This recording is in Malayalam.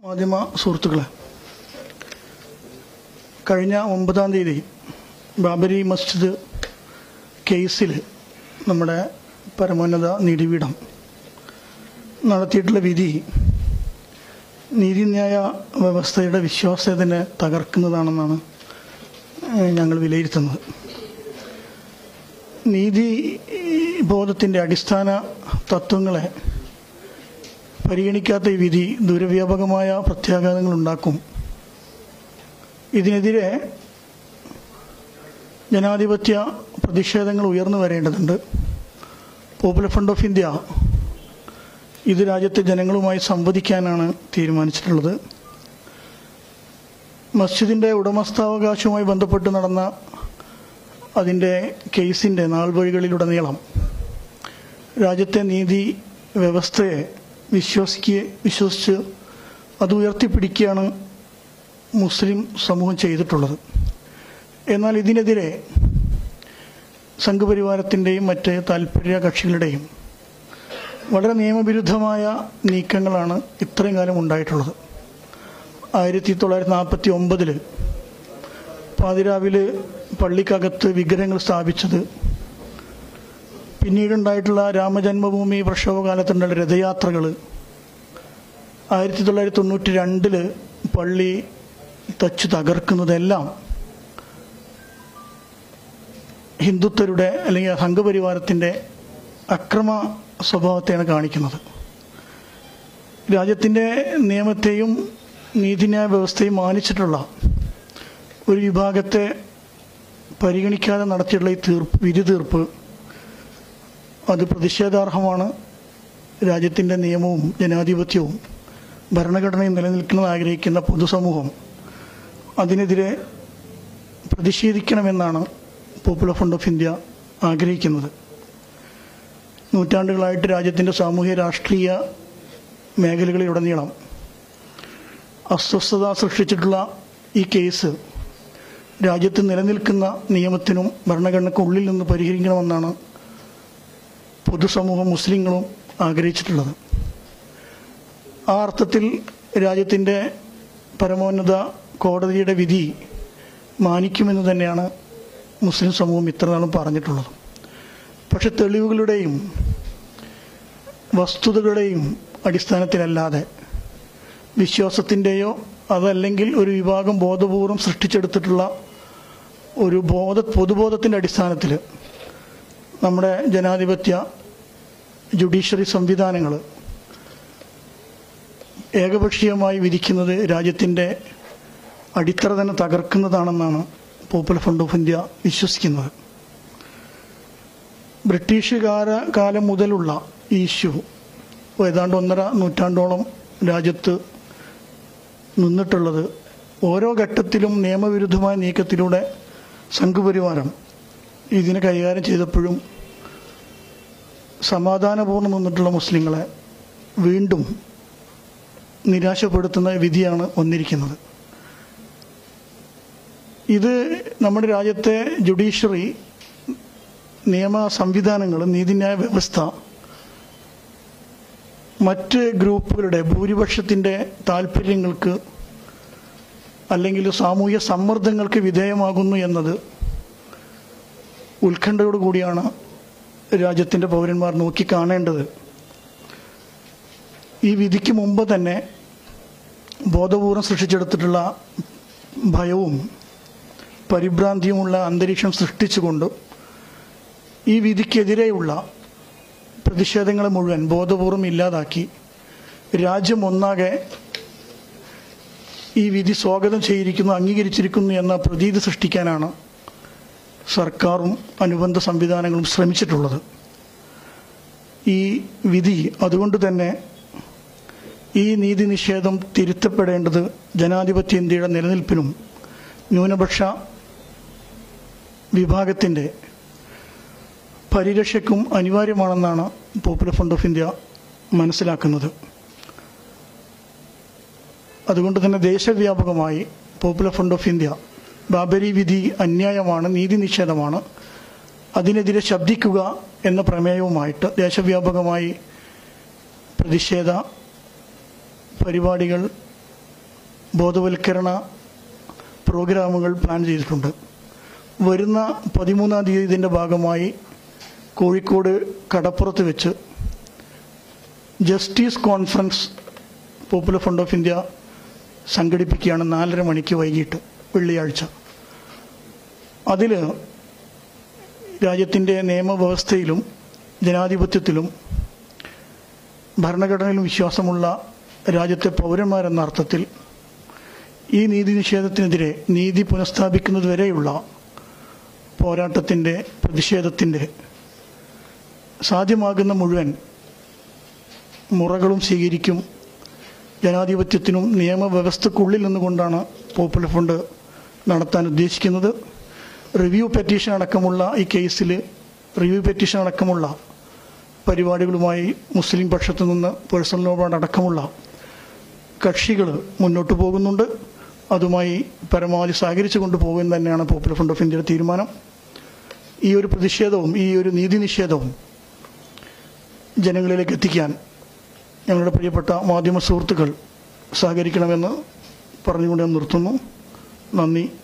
മാധ്യമ സുഹൃത്തുക്കളെ കഴിഞ്ഞ ഒമ്പതാം തീയതി ബാബരി മസ്ജിദ് കേസിൽ നമ്മുടെ പരമോന്നത നീതിപീഠം നടത്തിയിട്ടുള്ള വിധി നീതിന്യായ വ്യവസ്ഥയുടെ വിശ്വാസ്യതനെ തകർക്കുന്നതാണെന്നാണ് ഏഹ്, ഞങ്ങൾ വിലയിരുത്തുന്നത് നീതി ബോധത്തിൻ്റെ അടിസ്ഥാന തത്വങ്ങളെ പരിഗണിക്കാത്ത ഈ വിധി ദുരവ്യാപകമായ പ്രത്യാഘാതങ്ങൾ ഉണ്ടാക്കും ഇതിനെതിരെ ജനാധിപത്യ പ്രതിഷേധങ്ങൾ ഉയർന്നു വരേണ്ടതുണ്ട് പോപ്പുലർ ഫ്രണ്ട് ഓഫ് ഇന്ത്യ ഇത് രാജ്യത്തെ ജനങ്ങളുമായി സംവദിക്കാനാണ് തീരുമാനിച്ചിട്ടുള്ളത് മസ്ജിദിൻ്റെ ഉടമസ്ഥാവകാശവുമായി ബന്ധപ്പെട്ട് നടന്ന അതിൻ്റെ കേസിൻ്റെ നാൾവഴികളിലുടനീളം രാജ്യത്തെ നീതി വ്യവസ്ഥയെ വിശ്വസിക്കുക വിശ്വസിച്ച് അത് ഉയർത്തിപ്പിടിക്കുകയാണ് മുസ്ലിം സമൂഹം ചെയ്തിട്ടുള്ളത് എന്നാൽ ഇതിനെതിരെ സംഘപരിവാരത്തിൻ്റെയും മറ്റ് താല്പര്യ കക്ഷികളുടെയും വളരെ നിയമവിരുദ്ധമായ നീക്കങ്ങളാണ് ഇത്രയും കാലം ഉണ്ടായിട്ടുള്ളത് ആയിരത്തി തൊള്ളായിരത്തി നാൽപ്പത്തി ഒമ്പതില് പാതിരാവിൽ പള്ളിക്കകത്ത് വിഗ്രഹങ്ങൾ സ്ഥാപിച്ചത് പിന്നീടുണ്ടായിട്ടുള്ള രാമജന്മഭൂമി പ്രക്ഷോഭകാലത്തുണ്ടായ രഥയാത്രകൾ ആയിരത്തി തൊള്ളായിരത്തി തൊണ്ണൂറ്റി രണ്ടില് പള്ളി തച്ചു തകർക്കുന്നതെല്ലാം ഹിന്ദുത്വരുടെ അല്ലെങ്കിൽ സംഘപരിവാരത്തിൻ്റെ അക്രമ സ്വഭാവത്തെയാണ് കാണിക്കുന്നത് രാജ്യത്തിൻ്റെ നിയമത്തെയും നീതിന്യായ വ്യവസ്ഥയും മാനിച്ചിട്ടുള്ള ഒരു വിഭാഗത്തെ പരിഗണിക്കാതെ നടത്തിയിട്ടുള്ള ഈ തീർപ്പ് വിധി തീർപ്പ് അത് പ്രതിഷേധാർഹമാണ് രാജ്യത്തിൻ്റെ നിയമവും ജനാധിപത്യവും ഭരണഘടനയും നിലനിൽക്കണമെന്ന് ആഗ്രഹിക്കുന്ന പൊതുസമൂഹം അതിനെതിരെ പ്രതിഷേധിക്കണമെന്നാണ് പോപ്പുലർ ഫ്രണ്ട് ഓഫ് ഇന്ത്യ ആഗ്രഹിക്കുന്നത് നൂറ്റാണ്ടുകളായിട്ട് രാജ്യത്തിൻ്റെ സാമൂഹ്യ രാഷ്ട്രീയ മേഖലകളിലുടനീളം അസ്വസ്ഥത സൃഷ്ടിച്ചിട്ടുള്ള ഈ കേസ് രാജ്യത്ത് നിലനിൽക്കുന്ന നിയമത്തിനും ഭരണഘടനയ്ക്കും ഉള്ളിൽ നിന്ന് പരിഹരിക്കണമെന്നാണ് പൊതുസമൂഹം മുസ്ലിങ്ങളും ആഗ്രഹിച്ചിട്ടുള്ളത് ആ അർത്ഥത്തിൽ രാജ്യത്തിൻ്റെ പരമോന്നത കോടതിയുടെ വിധി മാനിക്കുമെന്ന് തന്നെയാണ് മുസ്ലിം സമൂഹം ഇത്ര നാളും പറഞ്ഞിട്ടുള്ളത് പക്ഷെ തെളിവുകളുടെയും വസ്തുതകളുടെയും അടിസ്ഥാനത്തിലല്ലാതെ വിശ്വാസത്തിൻ്റെയോ അതല്ലെങ്കിൽ ഒരു വിഭാഗം ബോധപൂർവം സൃഷ്ടിച്ചെടുത്തിട്ടുള്ള ഒരു ബോധ പൊതുബോധത്തിൻ്റെ അടിസ്ഥാനത്തിൽ നമ്മുടെ ജനാധിപത്യ ജുഡീഷ്യറി സംവിധാനങ്ങൾ ഏകപക്ഷീയമായി വിധിക്കുന്നത് രാജ്യത്തിൻ്റെ അടിത്തറ തന്നെ തകർക്കുന്നതാണെന്നാണ് പോപ്പുലർ ഫ്രണ്ട് ഓഫ് ഇന്ത്യ വിശ്വസിക്കുന്നത് ബ്രിട്ടീഷുകാര കാലം മുതലുള്ള ഈ ഇഷ്യൂ ഏതാണ്ട് ഒന്നര നൂറ്റാണ്ടോളം രാജ്യത്ത് നിന്നിട്ടുള്ളത് ഓരോ ഘട്ടത്തിലും നിയമവിരുദ്ധമായ നീക്കത്തിലൂടെ സംഘപരിവാരം ഇതിനെ കൈകാര്യം ചെയ്തപ്പോഴും സമാധാനപൂർണ്ണം നിന്നിട്ടുള്ള മുസ്ലിങ്ങളെ വീണ്ടും നിരാശപ്പെടുത്തുന്ന വിധിയാണ് വന്നിരിക്കുന്നത് ഇത് നമ്മുടെ രാജ്യത്തെ ജുഡീഷ്യറി നിയമ സംവിധാനങ്ങൾ നീതിന്യായ വ്യവസ്ഥ മറ്റ് ഗ്രൂപ്പുകളുടെ ഭൂരിപക്ഷത്തിൻ്റെ താല്പര്യങ്ങൾക്ക് അല്ലെങ്കിൽ സാമൂഹ്യ സമ്മർദ്ദങ്ങൾക്ക് വിധേയമാകുന്നു എന്നത് ഉത്കണ്ഠയോടുകൂടിയാണ് രാജ്യത്തിൻ്റെ പൗരന്മാർ നോക്കിക്കാണേണ്ടത് ഈ വിധിക്ക് മുമ്പ് തന്നെ ബോധപൂർവം സൃഷ്ടിച്ചെടുത്തിട്ടുള്ള ഭയവും പരിഭ്രാന്തിയുമുള്ള അന്തരീക്ഷം സൃഷ്ടിച്ചുകൊണ്ട് ഈ വിധിക്കെതിരെയുള്ള പ്രതിഷേധങ്ങളെ മുഴുവൻ ബോധപൂർവം ഇല്ലാതാക്കി രാജ്യം ഒന്നാകെ ഈ വിധി സ്വാഗതം ചെയ്തിരിക്കുന്നു അംഗീകരിച്ചിരിക്കുന്നു എന്ന പ്രതീതി സൃഷ്ടിക്കാനാണ് സർക്കാരും അനുബന്ധ സംവിധാനങ്ങളും ശ്രമിച്ചിട്ടുള്ളത് ഈ വിധി അതുകൊണ്ട് തന്നെ ഈ നീതി നിഷേധം തിരുത്തപ്പെടേണ്ടത് ജനാധിപത്യ ഇന്ത്യയുടെ നിലനിൽപ്പിനും ന്യൂനപക്ഷ വിഭാഗത്തിൻ്റെ പരിരക്ഷയ്ക്കും അനിവാര്യമാണെന്നാണ് പോപ്പുലർ ഫ്രണ്ട് ഓഫ് ഇന്ത്യ മനസ്സിലാക്കുന്നത് അതുകൊണ്ട് തന്നെ ദേശവ്യാപകമായി popular front of India Babri വിധി അന്യായമാണ് നീതി നിഷേധമാണ് അതിനെതിരെ ശബ്ദിക്കുക എന്ന പ്രമേയവുമായിട്ട് ദേശവ്യാപകമായി പ്രതിഷേധ പരിപാടികൾ ബോധവൽക്കരണ പ്രോഗ്രാമുകൾ പ്ലാൻ ചെയ്തിട്ടുണ്ട് വരുന്ന പതിമൂന്നാം തീയതി ഇതിൻ്റെ ഭാഗമായി കോഴിക്കോട് കടപ്പുറത്ത് വെച്ച് justice conference popular front of India സംഘടിപ്പിക്കുകയാണ് നാലര മണിക്ക് വൈകിട്ട് വെള്ളിയാഴ്ച അതിൽ രാജ്യത്തിൻ്റെ നിയമവ്യവസ്ഥയിലും ജനാധിപത്യത്തിലും ഭരണഘടനയിലും വിശ്വാസമുള്ള രാജ്യത്തെ പൗരന്മാരെന്ന അർത്ഥത്തിൽ ഈ നീതി നിഷേധത്തിനെതിരെ നീതി പുനഃസ്ഥാപിക്കുന്നതുവരെയുള്ള പോരാട്ടത്തിൻ്റെ പ്രതിഷേധത്തിൻ്റെ സാധ്യമാകുന്ന മുഴുവൻ മുറകളും സ്വീകരിക്കും ജനാധിപത്യത്തിനും നിയമവ്യവസ്ഥക്കുള്ളിൽ നിന്നുകൊണ്ടാണ് പോപ്പുലർ ഫണ്ട് നടത്താൻ ഉദ്ദേശിക്കുന്നത് റിവ്യൂ പെറ്റീഷൻ അടക്കമുള്ള ഈ കേസിൽ റിവ്യൂ പെറ്റീഷൻ അടക്കമുള്ള പരിപാടികളുമായി മുസ്ലിം പക്ഷത്തു നിന്ന് പേഴ്സണൽ ലോ അടക്കമുള്ള കക്ഷികൾ മുന്നോട്ട് പോകുന്നുണ്ട് അതുമായി പരമാവധി സഹകരിച്ചു കൊണ്ടുപോകുക തന്നെയാണ് പോപ്പുലർ ഫ്രണ്ട് ഓഫ് ഇന്ത്യയുടെ തീരുമാനം ഈ ഒരു പ്രതിഷേധവും ഈ ഒരു നീതി നിഷേധവും ജനങ്ങളിലേക്ക് എത്തിക്കാൻ ഞങ്ങളുടെ പ്രിയപ്പെട്ട മാധ്യമ സുഹൃത്തുക്കൾ സഹകരിക്കണമെന്ന് പറഞ്ഞുകൊണ്ട് ഞാൻ നിർത്തുന്നു നന്ദി